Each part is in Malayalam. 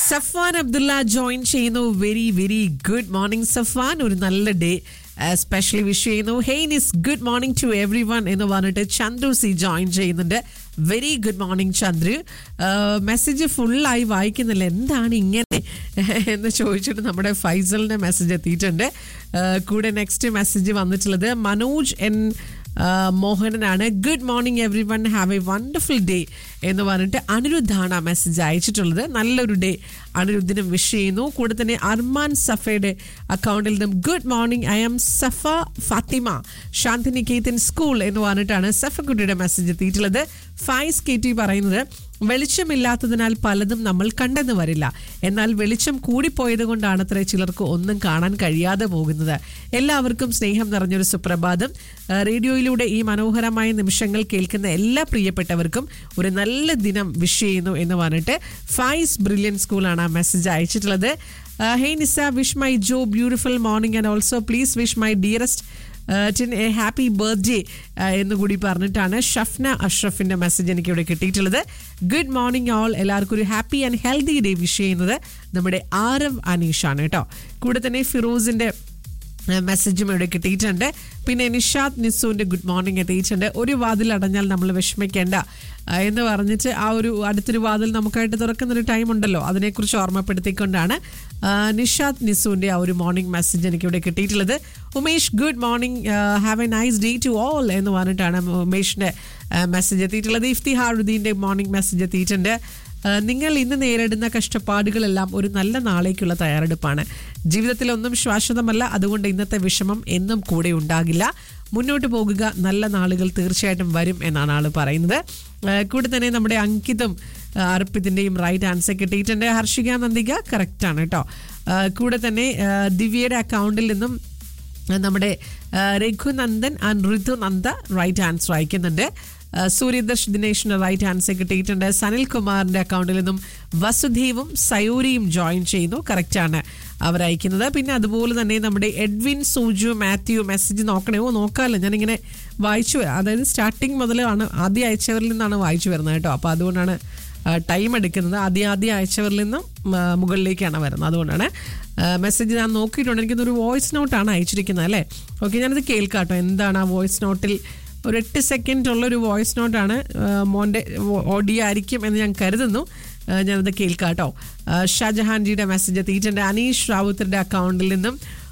സഫാൻ അബ്ദുള്ള ജോയിൻ ചെയ്യുന്നു very very good morning Safan ഒരു നല്ല ഡേ സ്പെഷ്യലി വിഷ് ചെയ്യുന്നു ഹെയ്നിസ് good morning to everyone എന്ന് പറഞ്ഞിട്ട് ചന്ദ്രു സി ജോയിൻ ചെയ്യുന്നുണ്ട് very good morning Chandru message ഫുള്ളായി വായിക്കുന്നില്ല എന്താണ് ഇങ്ങനെ എന്ന് ചോദിച്ചിട്ട് നമ്മുടെ ഫൈസലിന്റെ മെസ്സേജ് എത്തിയിട്ടുണ്ട് ആ, കൂടെ നെക്സ്റ്റ് മെസ്സേജ് വന്നിട്ടുള്ളത് മനോജ് എൻ ആ, മോഹനനാണ് good morning everyone have a wonderful day എന്ന് പറഞ്ഞിട്ട് അനിരുദ്ധാണ് മെസ്സേജ് അയച്ചിട്ടുള്ളത് നല്ലൊരു ഡേ അനിരുദ്ധിനും വിഷ് ചെയ്യുന്നു കൂടെ തന്നെ അർമാൻ സഫയുടെ അക്കൗണ്ടിൽ നിന്നും good morning I am Safa Fathima Shantiniketan school എന്ന് പറഞ്ഞിട്ടാണ് സഫക്കുട്ടിയുടെ മെസ്സേജ് എത്തിയിട്ടുള്ളത് ഫൈസ് കെ ടി പറയുന്നത് വെളിച്ചമില്ലാത്തതിനാൽ പലതും നമ്മൾ കണ്ടെന്ന് വരില്ല എന്നാൽ വെളിച്ചം കൂടിപ്പോയത് കൊണ്ടാണത്രേ ചിലർക്ക് ഒന്നും കാണാൻ കഴിയാതെ പോകുന്നത് എല്ലാവർക്കും സ്നേഹം നിറഞ്ഞൊരു സുപ്രഭാതം ആ, റേഡിയോയിലൂടെ ഈ മനോഹരമായ നിമിഷങ്ങൾ കേൾക്കുന്ന എല്ലാ പ്രിയപ്പെട്ടവർക്കും ഒരു നല്ല ദിനം വിഷ് ചെയ്യുന്നു എന്ന് പറഞ്ഞിട്ട് ഫൈസ് ബ്രില്യൻ സ്കൂളാണ് ആ മെസ്സേജ് അയച്ചിട്ടുള്ളത് hey Nisa wish my Jo beautiful morning and also please wish my dearest Tin a happy birthday എന്ന് കൂടി പറഞ്ഞിട്ടാണ് ഷഫ്ന അഷ്റഫിന്റെ മെസ്സേജ് എനിക്ക് ഇവിടെ കിട്ടിയിട്ടുള്ളത് ഗുഡ് മോർണിംഗ് ഓൾ എല്ലാവർക്കും ഒരു happy and healthy day wish ചെയ്യുന്നത് നമ്മുടെ ആരവ് അനീഷാണ് കേട്ടോ കൂടെ തന്നെ ഫിറോസിന്റെ മെസ്സേജും ഇവിടെ കിട്ടിയിട്ടുണ്ട് പിന്നെ നിഷാദ് നിസുവിന്റെ ഗുഡ് മോർണിംഗ് എത്തിയിട്ടുണ്ട് ഒരു വാതിൽ അടഞ്ഞാൽ നമ്മൾ വിഷമിക്കേണ്ട ആ, എന്ന് പറഞ്ഞിട്ട് ആ ഒരു അടുത്തൊരു വാതിൽ നമുക്കായിട്ട് തുറക്കുന്നൊരു ടൈം ഉണ്ടല്ലോ അതിനെക്കുറിച്ച് ഓർമ്മപ്പെടുത്തിക്കൊണ്ടാണ് ആ, നിഷാദ് നിസുവിന്റെ ആ ഒരു മോർണിംഗ് മെസ്സേജ് എനിക്ക് ഇവിടെ കിട്ടിയിട്ടുള്ളത് Umesh good morning have a nice day to all എന്ന് പറഞ്ഞിട്ടാണ് ഉമേഷിന്റെ മെസ്സേജ് എത്തിയിട്ടുള്ളത് ഇഫ്തിഹാറുദ്ദീന്റെ മോർണിംഗ് മെസ്സേജ് എത്തിയിട്ടുണ്ട് ആ, നിങ്ങൾ ഇന്ന് നേരിടുന്ന കഷ്ടപ്പാടുകളെല്ലാം ഒരു നല്ല നാളേക്കുള്ള തയ്യാറെടുപ്പാണ് ജീവിതത്തിൽ ഒന്നും ശാശ്വതമല്ല അതുകൊണ്ട് ഇന്നത്തെ വിഷമം എന്നും കൂടെ ഉണ്ടാകില്ല മുന്നോട്ട് പോകുക നല്ല നാളുകൾ തീർച്ചയായിട്ടും വരും എന്നാണ് ആള് പറയുന്നത് ആ, കൂടെ തന്നെ നമ്മുടെ അങ്കിതും ആ, അർപ്പിതിന്റെയും റൈറ്റ് ആൻസർ കിട്ടിയിട്ടുണ്ട് ഹർഷിക നന്ദിക കറക്റ്റ് ആണ് കേട്ടോ ആ, കൂടെ തന്നെ ആ, ദിവ്യയുടെ അക്കൗണ്ടിൽ നിന്നും നമ്മുടെ ആ, Raghunandan and Rithunanda right answer അയക്കുന്നുണ്ട് ആ, സൂര്യദർശ് ദിനേഷിന് റൈറ്റ് ആൻസർ കിട്ടിയിട്ടുണ്ട് സനിൽ കുമാറിന്റെ അക്കൗണ്ടിൽ നിന്നും വസുദേവും സയൂരിയും ജോയിൻ ചെയ്യുന്നു കറക്റ്റ് ആണ് അവർ അയക്കുന്നത് പിന്നെ അതുപോലെ തന്നെ നമ്മുടെ എഡ്വിൻ സൂജു മാത്യു മെസ്സേജ് നോക്കണേ ഓ നോക്കാമല്ലോ ഞാനിങ്ങനെ വായിച്ചു വരാം അതായത് സ്റ്റാർട്ടിങ് മുതലാണ് ആദ്യം അയച്ചവരിൽ നിന്നാണ് വായിച്ചു വരുന്നത് കേട്ടോ അപ്പോൾ അതുകൊണ്ടാണ് ടൈം എടുക്കുന്നത് ആദ്യം ആദ്യം അയച്ചവരിൽ നിന്നും ആ, മുകളിലേക്കാണ് വരുന്നത് അതുകൊണ്ടാണ് മെസ്സേജ് ഞാൻ നോക്കിയിട്ടുണ്ട് എനിക്കൊന്നൊരു വോയിസ് നോട്ടാണ് അയച്ചിരിക്കുന്നത് അല്ലേ ഓക്കെ ഞാനത് കേൾക്കാം കേട്ടോ എന്താണ് ആ വോയിസ് നോട്ടിൽ ഒരു എട്ട് സെക്കൻഡ് ഉള്ള ഒരു വോയിസ് നോട്ടാണ് മോൻ്റെ ഓഡിയോ ആയിരിക്കും എന്ന് ഞാൻ കരുതുന്നു ആ, ഞാനത് കേൾക്കാം കേട്ടോ ആ, ഷാജഹാൻജിയുടെ മെസ്സേജ് എത്തിയിട്ടുണ്ട് അനീഷ് റാവുത്തറിൻ്റെ അക്കൗണ്ടിൽ നിന്നും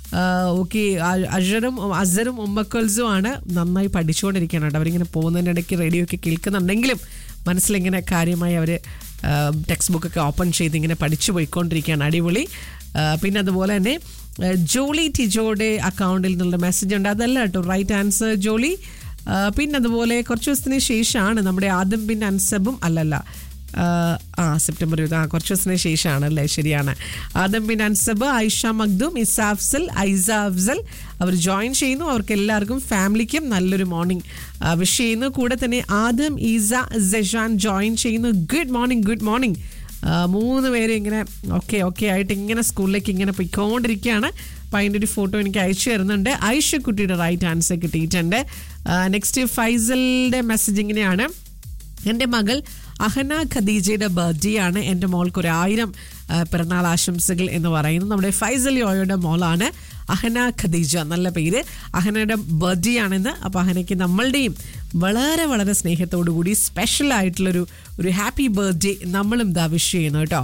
ഓക്കെ അഷറും അസറും ഉമ്മക്കൽസും ആണ് നന്നായി പഠിച്ചുകൊണ്ടിരിക്കുകയാണ് കേട്ടോ അവരിങ്ങനെ പോകുന്നതിൻ്റെ ഇടയ്ക്ക് റേഡിയോ ഒക്കെ കേൾക്കുന്നുണ്ടെങ്കിലും മനസ്സിലിങ്ങനെ കാര്യമായി അവർ ടെക്സ്റ്റ് ബുക്കൊക്കെ ഓപ്പൺ ചെയ്ത് ഇങ്ങനെ പഠിച്ചു പോയിക്കൊണ്ടിരിക്കുകയാണ് അടിപൊളി ആ, പിന്നെ അതുപോലെ തന്നെ ആ, ജോളി ടിജോയുടെ അക്കൗണ്ടിൽ നിന്നുള്ള മെസ്സേജ് ഉണ്ട് അതല്ല കേട്ടോ റൈറ്റ് ആൻസർ ജോളി ആ, പിന്നെ അതുപോലെ കുറച്ച് ദിവസത്തിന് ശേഷമാണ് നമ്മുടെ ആദം ബിൻ അൻസബും അല്ലല്ല ആ, ആ സെപ്റ്റംബർ ഇരുപത് ആ കുറച്ച് ദിവസത്തിന് ശേഷമാണ് അല്ലേ ശരിയാണ് ആദം ബിൻ അൻസബ് ഐഷ മഖ്ദൂം ഇസ അഫ്സൽ ഐസ അഫ്സൽ അവർ ജോയിൻ ചെയ്യുന്നു അവർക്ക് എല്ലാവർക്കും ഫാമിലിക്കും നല്ലൊരു മോർണിംഗ് വിഷ് ചെയ്യുന്നു കൂടെ തന്നെ ആദം ഈസ സെഷാൻ ജോയിൻ ചെയ്യുന്നു ഗുഡ് മോർണിംഗ് ഗുഡ് മോർണിംഗ് മൂന്ന് പേര് ഇങ്ങനെ ഓക്കെ ഓക്കെ ആയിട്ട് ഇങ്ങനെ സ്കൂളിലേക്ക് ഇങ്ങനെ പോയിക്കൊണ്ടിരിക്കുകയാണ് അപ്പോൾ അതിൻ്റെ ഒരു ഫോട്ടോ എനിക്ക് അയച്ചു തരുന്നുണ്ട് ഐഷക്കുട്ടിയുടെ റൈറ്റ് ആൻസർ കിട്ടിയിട്ടുണ്ട് നെക്സ്റ്റ് ഫൈസലിൻ്റെ മെസ്സേജ് ഇങ്ങനെയാണ് എൻ്റെ മകൾ അഹന ഖദീജയുടെ ബർത്ത്ഡേ ആണ് എൻ്റെ മോൾക്ക് ഒരു ആയിരം ആ, പിറന്നാൾ ആശംസകൾ എന്ന് പറയുന്നത് നമ്മുടെ ഫൈസൽ യോയുടെ മോളാണ് അഹന ഖദീജ നല്ല പേര് അഹനയുടെ ബർത്ത്ഡേ ആണെന്ന് അപ്പോൾ അഹനയ്ക്ക് നമ്മളുടെയും വളരെ വളരെ സ്നേഹത്തോടു കൂടി സ്പെഷ്യൽ ആയിട്ടുള്ളൊരു ഒരു ഹാപ്പി ബർത്ത്ഡേ നമ്മളും ദാ വിഷ് ചെയ്യുന്നു കേട്ടോ